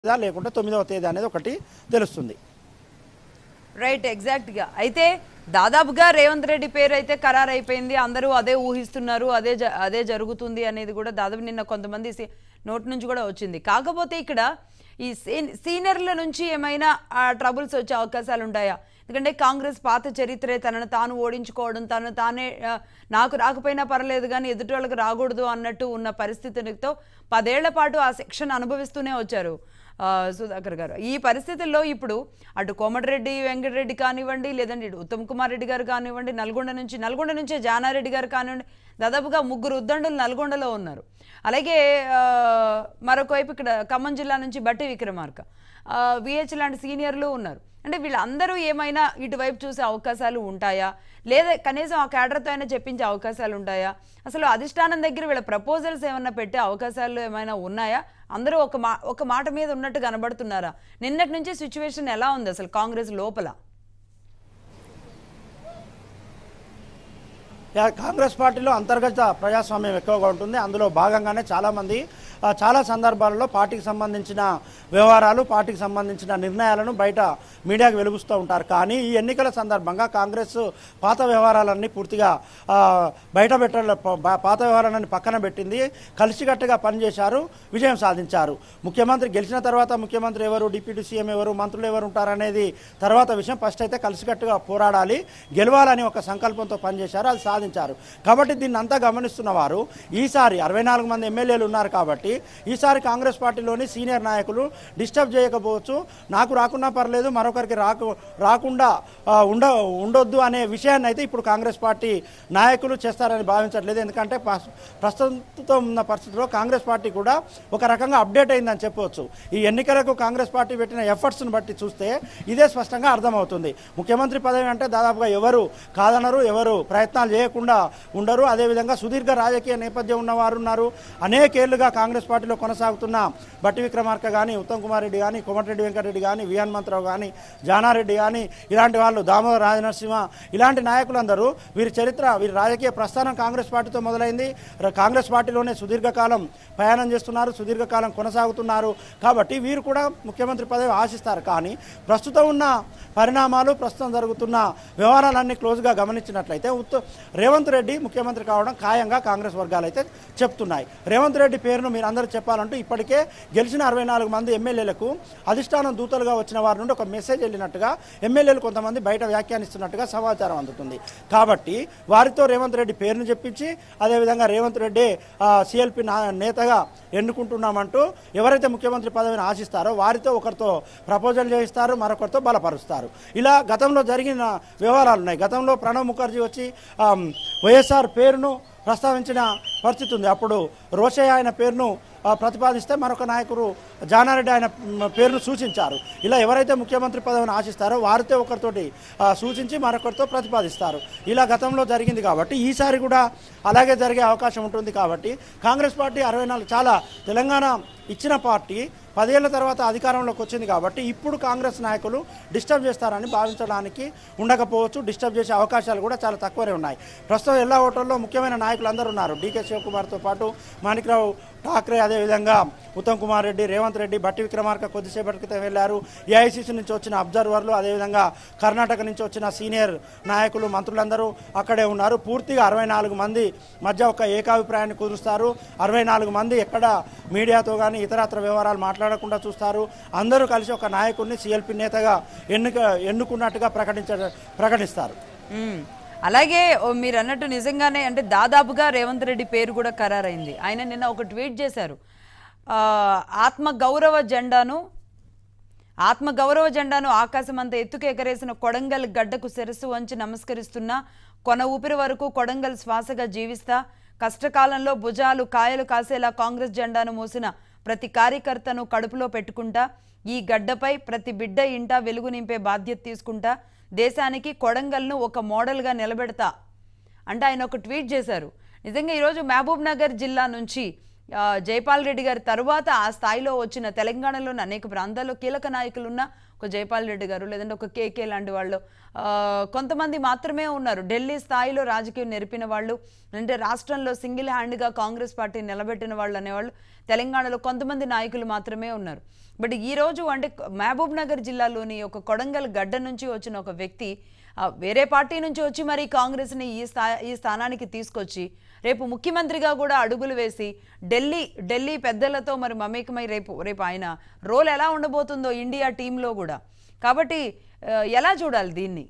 తేదా లేకుంటే తొమ్మిదవ తేదీ అనేది ఒకటి తెలుస్తుంది రైట్ ఎగ్జాక్ట్గా అయితే దాదాపుగా రేవంత్ రెడ్డి పేరు అయితే ఖరారు అయిపోయింది అందరూ అదే ఊహిస్తున్నారు అదే జ- అదే జరుగుతుంది అనేది కూడా దాదాపు నిన్న కొంతమంది సీ- నోటి నుంచి కూడా వచ్చింది కాకపోతే ఇక్కడ ఈ సీ- సీనియర్ల నుంచి ఏమైనా ట్రబుల్స్ వచ్చే అవకాశాలు ఉంటాయా ఎందుకంటే కాంగ్రెస్ పాత చరిత్రే తనను తాను ఓడించుకోవడం తను తానే ఆ, నాకు రాకపోయినా పర్లేదు కానీ ఎదుటి వాళ్ళకి రాకూడదు అన్నట్టు ఉన్న పరిస్థితులతో పదేళ్ల పాటు ఆ శిక్షణ అనుభవిస్తూనే వచ్చారు ఆ, సుధాకర్ గారు ఈ పరిస్థితుల్లో ఇప్పుడు అటు కోమటిరెడ్డి వెంకటరెడ్డి కానివ్వండి లేదంటే ఇటు ఉత్తమ్ కుమార్ రెడ్డి గారు కానివ్వండి నల్గొండ నుంచి నల్గొండ నుంచే జానారెడ్డి గారు కానివ్వండి దాదాపుగా ముగ్గురు ఉద్దండులు నల్గొండలో ఉన్నారు అలాగే ఆ, మరొక వైపు ఇక్కడ ఖమ్మం జిల్లా నుంచి బట్టి విక్రమార్క విహెచ్ లాంటి సీనియర్లు ఉన్నారు అంటే వీళ్ళందరూ ఏమైనా ఇటువైపు చూసే అవకాశాలు ఉంటాయా లేదా కనీసం ఆ క్యాడర్తో అయినా చెప్పించే అవకాశాలు ఉంటాయా అసలు అధిష్టానం దగ్గర వీళ్ళ ప్రపోజల్స్ ఏమైనా పెట్టే అవకాశాలు ఏమైనా ఉన్నాయా అందరూ ఒక మా ఒక మాట మీద ఉన్నట్టు కనబడుతున్నారా నిన్నటి నుంచి సిచ్యువేషన్ ఎలా ఉంది అసలు కాంగ్రెస్ లోపల యా, కాంగ్రెస్ పార్టీలో అంతర్గత ప్రజాస్వామ్యం ఎక్కువగా ఉంటుంది అందులో భాగంగానే చాలామంది ఆ, చాలా సందర్భాలలో పార్టీకి సంబంధించిన వ్యవహారాలు పార్టీకి సంబంధించిన నిర్ణయాలను బయట మీడియాకు వెలుగుస్తూ ఉంటారు కానీ ఈ ఎన్నికల సందర్భంగా కాంగ్రెస్ పాత వ్యవహారాలన్నీ పూర్తిగా ఆ, బయట పెట్ట ప- పాత వ్యవహారాలన్నీ పక్కన పెట్టింది కలిసికట్టుగా పనిచేశారు విజయం సాధించారు ముఖ్యమంత్రి గెలిచిన తర్వాత ముఖ్యమంత్రి ఎవరు డిప్యూటీ సీఎం ఎవరు మంత్రులు ఎవరు ఉంటారనేది తర్వాత విషయం ఫస్ట్ అయితే కలిసికట్టుగా పోరాడాలి గెలవాలని ఒక సంకల్పంతో పనిచేశారు అది సాధించారు కాబట్టి దీన్ని అంతా గమనిస్తున్న వారు ఈసారి అరవై నాలుగు మంది ఎమ్మెల్యేలు ఉన్నారు కాబట్టి ఈసారి కాంగ్రెస్ పార్టీలోని సీనియర్ నాయకులు డిస్టర్బ్ చేయకపోవచ్చు నాకు రాకున్నా పర్లేదు మరొకరికి రాకు రాకుండా ఆ, ఉండ ఉండొద్దు అనే విషయాన్ని అయితే ఇప్పుడు కాంగ్రెస్ పార్టీ నాయకులు చేస్తారని భావించట్లేదు ఎందుకంటే ప- ప్రస్తుతం ఉన్న పరిస్థితిలో కాంగ్రెస్ పార్టీ కూడా ఒక రకంగా అప్డేట్ అయిందని చెప్పవచ్చు ఈ ఎన్నికలకు కాంగ్రెస్ పార్టీ పెట్టిన ఎఫర్ట్స్ను బట్టి చూస్తే ఇదే స్పష్టంగా అర్థమవుతుంది ముఖ్యమంత్రి పదవి అంటే దాదాపుగా ఎవరు కాదనరు ఎవరు ప్రయత్నాలు చేయకుండా ఉండరు అదేవిధంగా సుదీర్ఘ రాజకీయ నేపథ్యం ఉన్నవారు ఉన్నారు అనేకేళ్లుగా కాంగ్రెస్ పార్టీలో కొనసాగుతున్న బట్టి విక్రమార్క కానీ ఉత్తమ్ కుమార్ రెడ్డి కానీ కోమటిరెడ్డి వెంకటరెడ్డి కానీ వి హనుమంతరావు కానీ జానారెడ్డి కానీ ఇలాంటి వాళ్ళు దామోదర రాజనరసింహ ఇలాంటి నాయకులందరూ వీరి చరిత్ర వీరి రాజకీయ ప్రస్థానం కాంగ్రెస్ పార్టీతో మొదలైంది ర- కాంగ్రెస్ పార్టీలోనే సుదీర్ఘకాలం ప్రయాణం చేస్తున్నారు సుదీర్ఘకాలం కొనసాగుతున్నారు కాబట్టి వీరు కూడా ముఖ్యమంత్రి పదవి ఆశిస్తారు కానీ ప్రస్తుతం ఉన్న పరిణామాలు ప్రస్తుతం జరుగుతున్న వ్యవహారాలన్నీ క్లోజ్గా గమనించినట్లయితే ఉత్త రేవంత్ రెడ్డి ముఖ్యమంత్రి కావడం ఖాయంగా కాంగ్రెస్ వర్గాలు అయితే చెప్తున్నాయి రేవంత్ రెడ్డి పేరును మీరు అందరూ చెప్పాలంటూ ఇప్పటికే గెలిచిన అరవై నాలుగు మంది ఎమ్మెల్యేలకు అధిష్టానం దూతలుగా వచ్చిన వారి నుండి ఒక మెసేజ్ వెళ్ళినట్టుగా ఎమ్మెల్యేలు కొంతమంది బయట వ్యాఖ్యానిస్తున్నట్టుగా సమాచారం అందుతుంది కాబట్టి వారితో రేవంత్ రెడ్డి పేరును చెప్పించి అదేవిధంగా రేవంత్ రెడ్డి సిఎల్పి నేతగా ఎన్నుకుంటున్నామంటూ ఎవరైతే ముఖ్యమంత్రి పదవిని ఆశిస్తారో వారితో ఒకరితో ప్రపోజల్ చేయిస్తారు మరొకరితో బలపరుస్తారు ఇలా గతంలో జరిగిన వ్యవహారాలు ఉన్నాయి గతంలో ప్రణబ్ ముఖర్జీ వచ్చి ఆమ్, వైఎస్ఆర్ పేరును ప్రస్తావించిన పరిస్థితి ఉంది అప్పుడు రోషయ్య ఆయన పేరును ఆ, ప్రతిపాదిస్తే మరొక నాయకుడు జానారెడ్డి ఆయన మ్, పేరును సూచించారు ఇలా ఎవరైతే ముఖ్యమంత్రి పదవిని ఆశిస్తారో వారితో ఒకరితోటి ఆ, సూచించి మరొకరితో ప్రతిపాదిస్తారు ఇలా గతంలో జరిగింది కాబట్టి ఈసారి కూడా అలాగే జరిగే అవకాశం ఉంటుంది కాబట్టి కాంగ్రెస్ పార్టీ అరవై నాలుగు చాలా తెలంగాణ ఇచ్చిన పార్టీ పదేళ్ల తర్వాత అధికారంలోకి వచ్చింది కాబట్టి ఇప్పుడు కాంగ్రెస్ నాయకులు డిస్టర్బ్ చేస్తారని భావించడానికి ఉండకపోవచ్చు డిస్టర్బ్ చేసే అవకాశాలు కూడా చాలా తక్కువనే ఉన్నాయి ప్రస్తుతం ఎల్లా హోటల్లో ముఖ్యమైన నాయకులు అందరూ ఉన్నారు డీకే శివకుమార్తో పాటు మాణిక్రావు ఠాక్రే అదేవిధంగా ఉత్తమ్ కుమార్ రెడ్డి రేవంత్ రెడ్డి బట్టి విక్రమార్క కొద్దిసేపటి క్రితం వెళ్ళారు ఏఐసిసి నుంచి వచ్చిన అబ్జర్వర్లు అదేవిధంగా కర్ణాటక నుంచి వచ్చిన సీనియర్ నాయకులు మంత్రులందరూ అక్కడే ఉన్నారు పూర్తిగా అరవై నాలుగు మంది మధ్య ఒక ఏకాభిప్రాయాన్ని కుదురుస్తారు అరవై నాలుగు మంది ఎక్కడ మీడియాతో కానీ ఇతరత్ర వ్యవహారాలు మాట్లాడకుండా చూస్తారు అందరూ కలిసి ఒక నాయకుడిని సిఎల్పి నేతగా ఎన్నిక ఎన్నుకున్నట్టుగా ప్రకటించ ప్రకటిస్తారు మ్మ్. అలాగే ఓ మీరు అన్నట్టు నిజంగానే అంటే దాదాపుగా రేవంత్ రెడ్డి పేరు కూడా ఖరారైంది ఆయన నిన్న ఒక ట్వీట్ చేశారు ఆ, ఆత్మ గౌరవ జెండాను ఆత్మ గౌరవ జెండాను ఆకాశమంత ఎత్తుకు ఎగరేసిన కొడంగల్ గడ్డకు శిరస్సు వంచి నమస్కరిస్తున్నా కొన ఊపిరి వరకు కొడంగల్ శ్వాసగా జీవిస్తా కష్టకాలంలో భుజాలు కాయలు కాసేలా కాంగ్రెస్ జెండాను మోసిన ప్రతి కార్యకర్తను కడుపులో పెట్టుకుంటా ఈ గడ్డపై ప్రతి బిడ్డ ఇంట వెలుగు నింపే బాధ్యత తీసుకుంటా దేశానికి కొడంగల్ను ఒక మోడల్గా నిలబెడతా అంటే ఆయన ఒక ట్వీట్ చేశారు నిజంగా ఈరోజు మహబూబ్ నగర్ జిల్లా నుంచి ఆ, జైపాల్ రెడ్డి గారి తర్వాత ఆ స్థాయిలో వచ్చిన తెలంగాణలోని అనేక ప్రాంతాల్లో కీలక నాయకులు ఉన్న ఒక జైపాల్ రెడ్డి గారు లేదంటే ఒక కేకే లాంటి వాళ్ళు ఆ, కొంతమంది మాత్రమే ఉన్నారు ఢిల్లీ స్థాయిలో రాజకీయం నెరిపిన వాళ్ళు అంటే రాష్ట్రంలో సింగిల్ హ్యాండ్గా కాంగ్రెస్ పార్టీ నిలబెట్టిన వాళ్ళు అనేవాళ్ళు తెలంగాణలో కొంతమంది నాయకులు మాత్రమే ఉన్నారు బట్ ఈ రోజు అంటే మహబూబ్ నగర్ జిల్లాలోని ఒక కొడంగల్ గడ్డ నుంచి వచ్చిన ఒక వ్యక్తి ఆ, వేరే పార్టీ నుంచి వచ్చి మరి కాంగ్రెస్ని ఈ స్థా ఈ స్థానానికి తీసుకొచ్చి రేపు ముఖ్యమంత్రిగా కూడా అడుగులు వేసి ఢిల్లీ ఢిల్లీ పెద్దలతో మరి మమేకమై రేపు రేపు ఆయన రోల్ ఎలా ఉండబోతుందో ఇండియా టీంలో కూడా కాబట్టి ఆ, ఎలా చూడాలి దీన్ని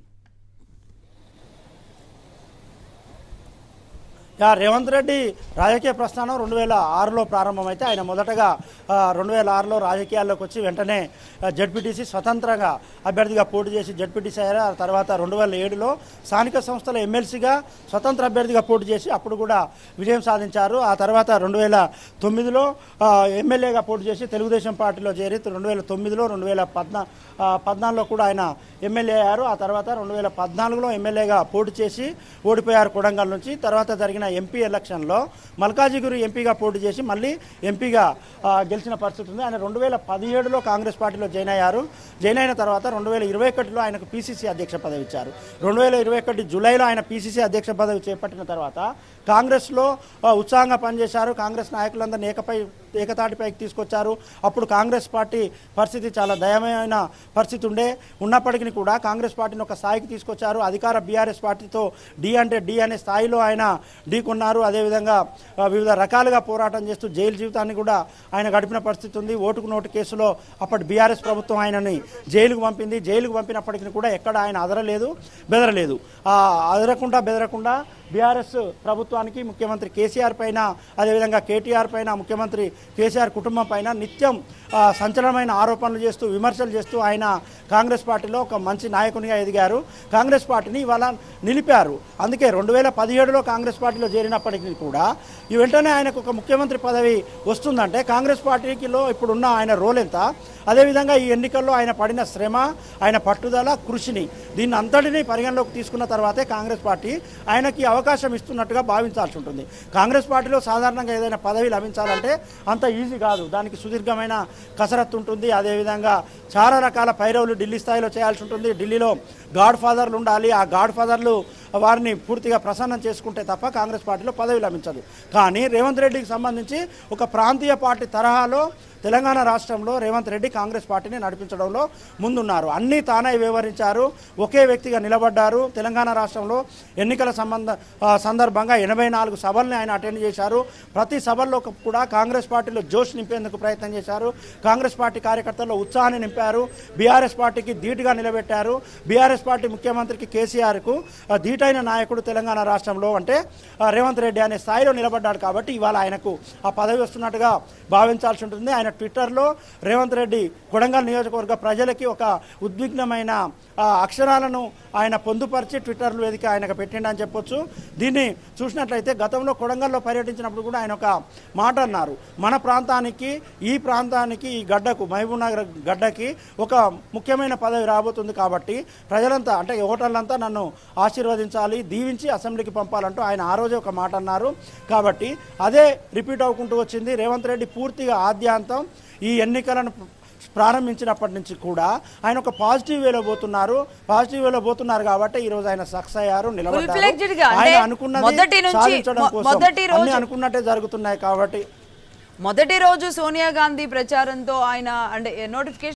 యా రేవంత్ రెడ్డి రాజకీయ ప్రస్థానం రెండు వేల ఆరులో ప్రారంభమైతే ఆయన మొదటగా ఆ, రెండు వేల ఆరులో రాజకీయాల్లోకి వచ్చి వెంటనే జడ్పీటీసీ స్వతంత్రంగా అభ్యర్థిగా పోటీ చేసి జడ్పీటీసీ అయ్యారు ఆ తర్వాత రెండు వేల ఏడులో స్థానిక సంస్థల ఎమ్మెల్సీగా స్వతంత్ర అభ్యర్థిగా పోటీ చేసి అప్పుడు కూడా విజయం సాధించారు ఆ తర్వాత రెండు వేల తొమ్మిదిలో ఆ, ఎమ్మెల్యేగా పోటీ చేసి తెలుగుదేశం పార్టీలో చేరి రెండు వేల తొమ్మిదిలో రెండు వేల పద్నా ఆ, పద్నాలుగులో కూడా ఆయన ఎమ్మెల్యే అయ్యారు ఆ తర్వాత రెండు వేల పద్నాలుగులో ఎమ్మెల్యేగా పోటీ చేసి ఓడిపోయారు కొడంగల్ నుంచి తర్వాత జరిగిన ఎంపీ ఎలక్షన్లో మల్కాజిగిరి ఎంపీగా పోటీ చేసి మళ్ళీ ఎంపీగా ఆ, గెలిచిన పరిస్థితి ఉంది ఆయన రెండు వేల పదిహేడులో కాంగ్రెస్ పార్టీలో జాయిన్ అయ్యారు జాయిన్ అయిన తర్వాత రెండు వేల ఇరవై ఒకటిలో ఆయనకు పీసీసీ అధ్యక్ష పదవి ఇచ్చారు రెండు వేల ఇరవై ఒకటి జూలైలో ఆయన పీసీసీ అధ్యక్ష పదవి చేపట్టిన తర్వాత కాంగ్రెస్లో ఆ, ఉత్సాహంగా పనిచేశారు కాంగ్రెస్ నాయకులందరినీ ఏకపై ఏకతాటిపైకి తీసుకొచ్చారు అప్పుడు కాంగ్రెస్ పార్టీ పరిస్థితి చాలా దయమైన పరిస్థితి ఉండే ఉన్నప్పటికీ కూడా కాంగ్రెస్ పార్టీని ఒక స్థాయికి తీసుకొచ్చారు అధికార బీఆర్ఎస్ పార్టీతో డి అంటే డి అనే స్థాయిలో ఆయన ఢీకొన్నారు అదేవిధంగా ఆ, వివిధ రకాలుగా పోరాటం చేస్తూ జైలు జీవితాన్ని కూడా ఆయన గడిపిన పరిస్థితి ఉంది ఓటుకు నోటు కేసులో అప్పటి బీఆర్ఎస్ ప్రభుత్వం ఆయనని జైలుకు పంపింది జైలుకు పంపినప్పటికీ కూడా ఎక్కడ ఆయన అదరలేదు బెదరలేదు ఆ అదరకుండా బెదరకుండా బీఆర్ఎస్ ప్రభుత్వానికి ముఖ్యమంత్రి కేసీఆర్ పైన అదేవిధంగా కేటీఆర్ పైన ముఖ్యమంత్రి కేసీఆర్ కుటుంబం పైన నిత్యం ఆ, సంచలనమైన ఆరోపణలు చేస్తూ విమర్శలు చేస్తూ ఆయన కాంగ్రెస్ పార్టీలో ఒక మంచి నాయకునిగా ఎదిగారు కాంగ్రెస్ పార్టీని ఇవాళ నిలిపారు అందుకే రెండు వేల పదిహేడులో కాంగ్రెస్ పార్టీలో చేరినప్పటికీ కూడా ఈ వెంటనే ఆయనకు ఒక ముఖ్యమంత్రి పదవి వస్తుందంటే కాంగ్రెస్ పార్టీకిలో ఇప్పుడున్న ఆయన రోల్ ఎంత అదేవిధంగా ఈ ఎన్నికల్లో ఆయన పడిన శ్రమ ఆయన పట్టుదల కృషిని దీన్ని అంతటినీ పరిగణలోకి తీసుకున్న తర్వాతే కాంగ్రెస్ పార్టీ ఆయనకి అవకాశం ఇస్తున్నట్టుగా భావించాల్సి ఉంటుంది కాంగ్రెస్ పార్టీలో సాధారణంగా ఏదైనా పదవి లభించాలంటే అంత ఈజీ కాదు దానికి సుదీర్ఘమైన కసరత్తు ఉంటుంది అదేవిధంగా చాలా రకాల పైరవులు ఢిల్లీ స్థాయిలో చేయాల్సి ఉంటుంది ఢిల్లీలో గాడ్ ఫాదర్లు ఉండాలి ఆ గాడ్ ఫాదర్లు వారిని పూర్తిగా ప్రసన్నం చేసుకుంటే తప్ప కాంగ్రెస్ పార్టీలో పదవి లభించదు కానీ రేవంత్ రెడ్డికి సంబంధించి ఒక ప్రాంతీయ పార్టీ తరహాలో తెలంగాణ రాష్ట్రంలో రేవంత్ రెడ్డి కాంగ్రెస్ పార్టీని నడిపించడంలో ముందున్నారు అన్నీ తానే వివరించారు ఒకే వ్యక్తిగా నిలబడ్డారు తెలంగాణ రాష్ట్రంలో ఎన్నికల సంబంధ ఆ, సందర్భంగా ఎనభై నాలుగు సభల్ని ఆయన అటెండ్ చేశారు ప్రతి సభల్లో కూడా కాంగ్రెస్ పార్టీలో జోష్ నింపేందుకు ప్రయత్నం చేశారు కాంగ్రెస్ పార్టీ కార్యకర్తల్లో ఉత్సాహాన్ని నింపారు బీఆర్ఎస్ పార్టీకి ధీటుగా నిలబెట్టారు బీఆర్ఎస్ పార్టీ ముఖ్యమంత్రికి కేసీఆర్కు ఆ, ధీటైన నాయకుడు తెలంగాణ రాష్ట్రంలో అంటే ఆ, రేవంత్ రెడ్డి అనే స్థాయిలో నిలబడ్డాడు కాబట్టి ఇవాళ ఆయనకు ఆ పదవి వస్తున్నట్టుగా భావించాల్సి ఉంటుంది ఆయన ట్విట్టర్లో రేవంత్ రెడ్డి కొడంగల్ నియోజకవర్గ ప్రజలకి ఒక ఉద్విగ్నమైన ఆ, అక్షరాలను ఆయన పొందుపరిచి ట్విట్టర్ వేదిక ఆయనకు పెట్టిండని చెప్పొచ్చు దీన్ని చూసినట్లయితే గతంలో కొడంగల్లో పర్యటించినప్పుడు కూడా ఆయన ఒక మాట అన్నారు మన ప్రాంతానికి ఈ ప్రాంతానికి ఈ గడ్డకు మహబూబ్ నగర్ గడ్డకి ఒక ముఖ్యమైన పదవి రాబోతుంది కాబట్టి ప్రజలంతా అంటే ఓటర్లంతా నన్ను ఆశీర్వదించాలి దీవించి అసెంబ్లీకి పంపాలంటూ ఆయన ఆ రోజే ఒక మాట అన్నారు కాబట్టి అదే రిపీట్ అవ్వకుంటూ వచ్చింది రేవంత్ రెడ్డి పూర్తిగా ఆద్యాంతం ఈ ఎన్నికలను ప్రారంభించినప్పటి నుంచి కూడా ఆయన ఒక పాజిటివ్ వేలో పోతున్నారు పాజిటివ్ వేలో పోతున్నారు కాబట్టి ఈ రోజు ఆయన సక్సెస్ అయ్యారు నిలబడ్డారు Full-fledged గా అంటే ఆయన అనుకున్నది మొదటి నుంచి సాధించడం మొ- కోసం మొదటి రోజు- అన్ని అనుకున్నట్టే జరుగుతున్నాయి కాబట్టి మొదటి రోజు సోనియా గాంధీ ప్రచారంతో ఆయన అంటే నోటిఫికేషన్